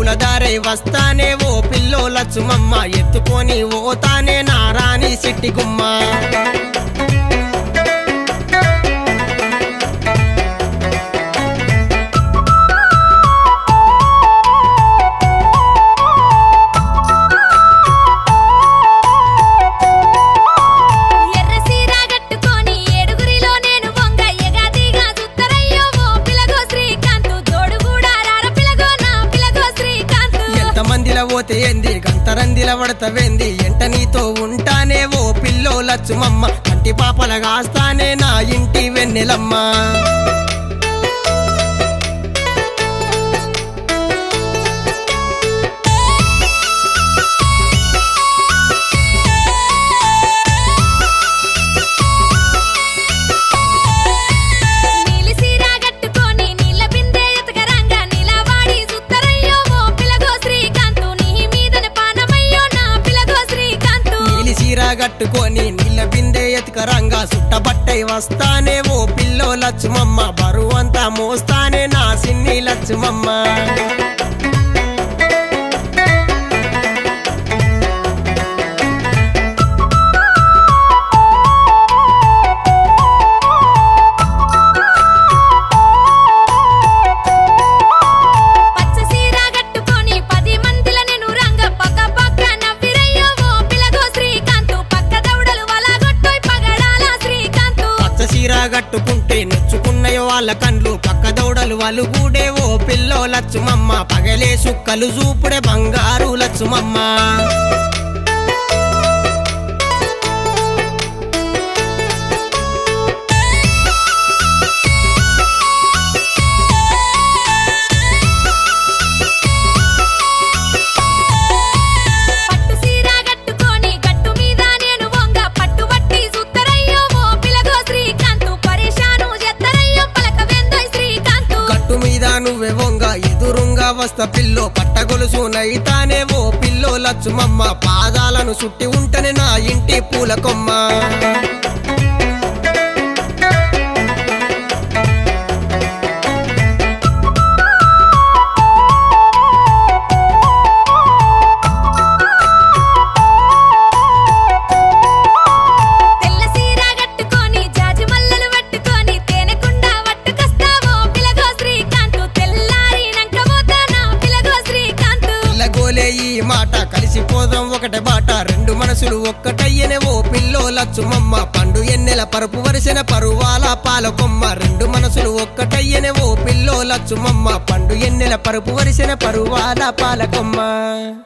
పూలదారే వస్తానే ఓ పిల్లో లచ్చుమమ్మ ఎత్తుకొని ఓతానే నారాణి సిట్టి గుమ్మ ఎర్ర సీర కట్టుకొని ఏడుగురిలో నేను వంగ ఎగాదిగా సుత్తరయ్యో ఓ పిలగో శ్రీకాంత్ తోడు కూడా రార పిలగో నా పిలగో శ్రీకాంత్ ఎంత మందిల పోతే ఏంది గంతరందిల పడతవేంది ఎంట నీతో ఉంటానే ఓ పిల్లో లచ్చుమమ్మ కంటి పాపల కాస్తానే నా ఇంటి వెన్నెలమ్మ నీలి సీర కట్టుకొని నీళ్ళ బిందె ఎతకరంగా నీలవాడి సుత్తరయ్యో ఓ పిలగో శ్రీకాంత్ నీ మీదన పానమయ్యో నా పిలగో శ్రీకాంత్ నీలి చీర కట్టుకొని నీళ్ళ బిందె ఎత్తుకరంగా సుట్టబట్టై వస్తానే ఓ పిల్లో లచ్చుమమ్మ బరువంతా మోస్తానే నా సిన్ని లచ్చుమమ్మ పచ్చ సీర కట్టుకొని పది మందిల నేను రంగ పక్క పక్క నవ్విరయ్యో ఓ పిలగో శ్రీకాంత్ పక్క దౌడలు వలగొట్టోయ్ పగడాల శ్రీకాంత్ పచ్చ చీర కట్టుకుంటే నొచ్చుకున్నయో వాళ్ళ కండ్లు పక్క దౌడలు వలుగుడే ఓ పిల్లో లచ్చుమమ్మ పగలే సుక్కలు చూపుడే బంగారు లచ్చుమమ్మ పట్టు సీర కట్టుకొని గట్టు మీద నేను వంగ పట్టు పట్టి సుత్తరయ్యో ఓ పిలగో శ్రీకాంత్ పరేషాను జత్తరయ్యో పలక వెందోయ్ శ్రీకాంత్ గట్టు మీద నువ్వే వంగ ఎదురుంగా వస్త పిల్లో పట్టగొలుసు నైతానే ఓ పిల్లో లచ్చుమమ్మ పాదాలను సుట్టి ఉంటనే నా ఇంటి పూల కొమ్మ తెల్ల సీర కట్టుకొని జాజి మల్లలు పట్టుకొని తేనెకుండ పట్టుకొస్తావో పిలగో శ్రీకాంత్ తెల్లారినంక పోతా నా పిలగో శ్రీకాంత్ పిల్లగోలే ఈ మాట కలిసిపోదాం ఒకటే బాట రెండు మనసులు ఒక్కటయ్యనే ఓ పిల్లో లచ్చుమమ్మ పండు ఎన్నెల పరుపు వరిసిన పరువాల పాల కొమ్మ రెండు మనసులు ఒక్కటయ్యనే ఓ పిల్లో లచ్చుమమ్మ పండు ఎన్నెల పరుపు వరిసిన పరువాల పాల కొమ్మ